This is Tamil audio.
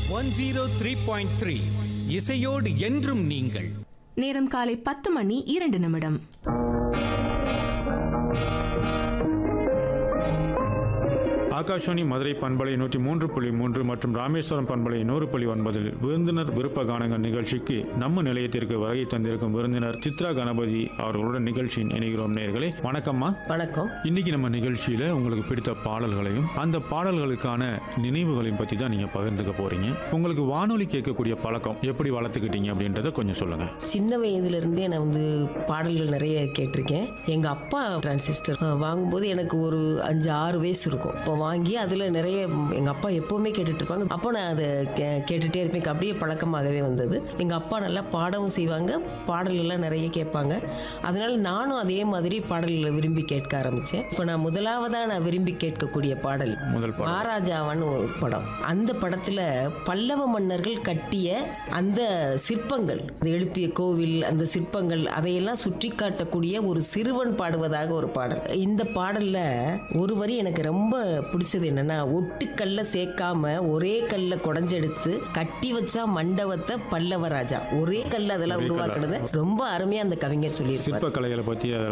One zero three point three இசையோடு என்றும் நீங்கள் நேரம் காலை பத்து மணி இரண்டு நிமிடம் ஆகாஷவாணி மதுரை பண்பலை நூற்றி மூன்று புள்ளி மூன்று மற்றும் ராமேஸ்வரம் பண்பலை நூறு புள்ளி ஒன்பதில் விருந்தினர் விருப்ப கானங்கள் நிகழ்ச்சிக்கு நம்ம நிலையத்திற்கு வருகை தந்திருக்கும் விருந்தினர் சித்ரா கணபதி அவர்களுடன் நிகழ்ச்சியின் இணைகிறோம் நேர்களே வணக்கம்மா வணக்கம் இன்னைக்கு நம்ம நிகழ்ச்சியில உங்களுக்கு பிடித்த பாடல்களையும் அந்த பாடல்களுக்கான நினைவுகளையும் பத்தி தான் நீங்க பகிர்ந்துக்க போறீங்க உங்களுக்கு வானொலி கேட்கக்கூடிய பழக்கம் எப்படி வளர்த்துக்கிட்டீங்க அப்படின்றத கொஞ்சம் சொல்லுங்க சின்ன வயதுல இருந்தே நான் வந்து பாடல்கள் நிறைய கேட்டிருக்கேன் எங்க அப்பா டிரான்சிஸ்டர் அஹ், வாங்கும்போது எனக்கு ஒரு அஞ்சு ஆறு வயசு இருக்கும் இப்போ வாங்கி அதுல நிறைய ம், எங்க அப்பா எப்பவுமே கேட்டுட்டு இருப்பாங்க அப்போ நான் அதை கே- கேட்டுட்டே இருப்பேன் அப்படியே பழக்கமாகவே வந்தது எங்க அப்பா நல்லா பாடவும் செய்வாங்க பாடல் எல்லாம் நிறைய கேட்பாங்க அதனால நானும் அதே மாதிரி பாடல்களை விரும்பி கேட்க ஆரம்பிச்சேன் இப்போ நான் முதலாவதா நான் விரும்பி கேட்கக்கூடிய பாடல் முதல் பாடல் மகாராஜாவான்னு ஒரு படம் அந்த படத்துல பல்லவ மன்னர்கள் கட்டிய அந்த சிற்பங்கள் அது எழுப்பிய கோவில் அந்த சிற்பங்கள் அதையெல்லாம் சுற்றி காட்டக்கூடிய ஒரு சிறுவன் பாடுவதாக ஒரு பாடல் இந்த பாடல்ல ஒரு வரி எனக்கு ரொம்ப பிடிச்சது என்னன்னா ஒட்டுக்கல்ல சேர்க்காம ஒரே கல்ல குடஞ்செடுத்து கட்டி வச்சா மண்டபத்தை பல்லவ ராஜா ஒரே கல்ல அதெல்லாம் ஒரே கல்ல. உருவாக்குனது ரொம்ப அருமையா அந்த கவிஞர் சொல்லியிருப்பார் சிற்பக்கலைகளை பத்தி